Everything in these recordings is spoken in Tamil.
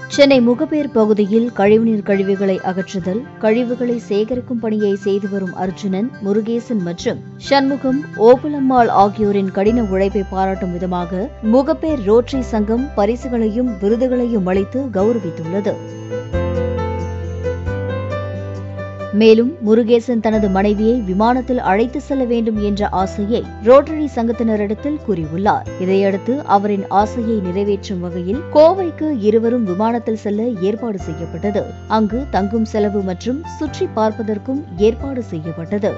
சென்னை முகப்பேர் பகுதியில் கழிவுநீர் கழிவுகளை அகற்றுதல் கழிவுகளை சேகரிக்கும் பணியை செய்து வரும் அர்ஜுனன் முருகேசன் மற்றும் சண்முகம் ஓபுலம்மாள் ஆகியோரின் கடின உழைப்பை பாராட்டும் விதமாக முகப்பேர் ரோட்டரி சங்கம் பரிசுகளையும் விருதுகளையும் அளித்து கௌரவித்துள்ளது மேலும் முருகேசன் தனது மனைவியை விமானத்தில் அழைத்து செல்ல வேண்டும் என்ற ஆசையை ரோட்டரி சங்கத்தினரிடத்தில் கூறியுள்ளார் இதையடுத்து அவரின் ஆசையை நிறைவேற்றும் வகையில் கோவைக்கு இருவரும் விமானத்தில் செல்ல ஏற்பாடு செய்யப்பட்டது அங்கு தங்கும் செலவு மற்றும் சுற்றி பார்ப்பதற்கும் ஏற்பாடு செய்யப்பட்டது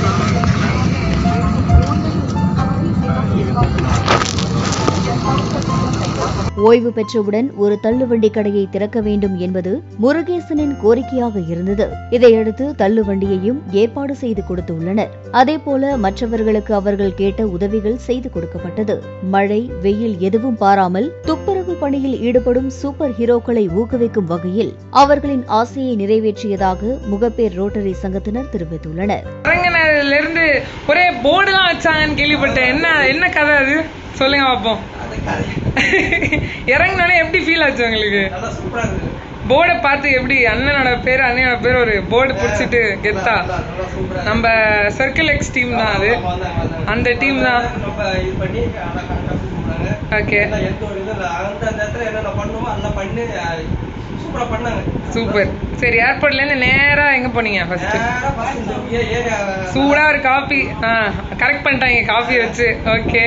ஓய்வு பெற்றவுடன் ஒரு தள்ளுவண்டி கடையை திறக்க வேண்டும் என்பது முருகேசனின் கோரிக்கையாக இருந்தது இதையடுத்து தள்ளுவண்டியையும் ஏற்பாடு செய்து கொடுத்துள்ளனர் அதேபோல மற்றவர்களுக்கு அவர்கள் கேட்ட உதவிகள் செய்து கொடுக்கப்பட்டது மழை வெயில் எதுவும் பாராமல் துப்புரவு பணியில் ஈடுபடும் சூப்பர் ஹீரோக்களை ஊக்குவிக்கும் வகையில் அவர்களின் ஆசையை நிறைவேற்றியதாக முகப்பேர் ரோட்டரி சங்கத்தினர் தெரிவித்துள்ளனர் இறங்கினதுல இருந்து ஒரே போர்டுலாம் வச்சாங்கன்னு கேள்விப்பட்டேன் என்ன என்ன கதை அது சொல்லுங்க பார்ப்போம் இறங்கினோடனே எப்படி ஃபீல் ஆச்சு உங்களுக்கு நல்லா சூப்பரா இருந்தது போர்டை பார்த்து எப்படி அண்ணனோட பேர் அண்ணனோட பேர் ஒரு போர்டு பிடிச்சிட்டு கெத்தா நல்லா சூப்பரா நம்ம சர்க்கிள் எக்ஸ் டீம் தான் அது வந்தாங்க வந்தாங்க அந்த டீம் தான் ரொம்ப இது பண்ணி நல்லா கரெக்டா கூப்பிடுறாங்க ஓகே எல்லாம் எந்த ஒரு இது இல்ல. அந்த நேரத்துல என்னென்ன பண்ணுமோ அதெல்லாம் பண்ணி அஹ், சூப்பரா பண்ணாங்க சூப்பர் சரி ஏர்போர்ட்ல இருந்து நேரா எங்க போனீங்க ஃபர்ஸ்ட் நேரா பார்த்து இந்த ஏ- ஏரியா சூடா ஒரு காஃபி ஆ கரெக்ட் பண்ணிட்டாங்க காஃபி வச்சு ஓகே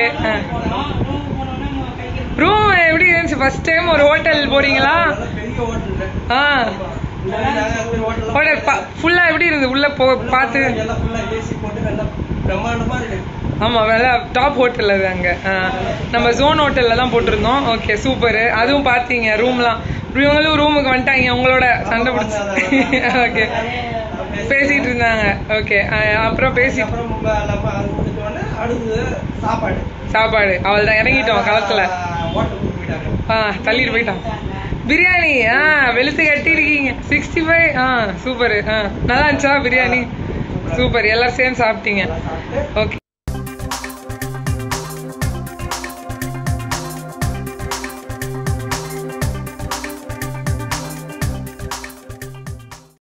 ரூம் எப்படி இருந்துச்சு ஃபர்ஸ்ட் டைம் ஒரு ஹோட்டல் போறீங்களா நல்ல பெரிய ஹோட்டல் ஆ ஹோட்டல் ஹோட்டல் ஃபுல்லா எப்படி இருந்தது உள்ள போ பார்த்து எல்லாம் ஃபுல்லா ஏசி போட்டு நல்லா பிரம்மாண்டமா இருக்கு ஆமா வேலை டாப் ஹோட்டல் அது அங்க ஆ. நம்ம ஜோன் ஹோட்டல்ல தான் போட்டிருந்தோம் ஓகே சூப்பர் அதுவும் பார்த்தீங்க ரூம்லாம் இவங்களும் ரூமுக்கு வந்துட்டாங்க உங்களோட சண்டை பிடிச்சி ஓகே பேசிட்டு இருந்தாங்க ஓகே அப்புறம் பேசி அப்புறம் நம்ம எல்லாம் அது முடிச்ச உடனே அடுத்தது சாப்பாடு சாப்பாடு அவள் தான் இறங்கிட்டோம் களத்துல ஹோட்டலுக்கு போயிட்டாங்க ஆ தள்ளிட்டு போயிட்டான் பிரியாணி ஆ வெளுத்து கட்டியிருக்கீங்க சிக்ஸ்டி ஃபைவ் ஆ சூப்பர் ஆ நல்லா இருந்துச்சா பிரியாணி சூப்பர் எல்லாரும் சேர்ந்து சாப்பிட்டீங்க ஓகே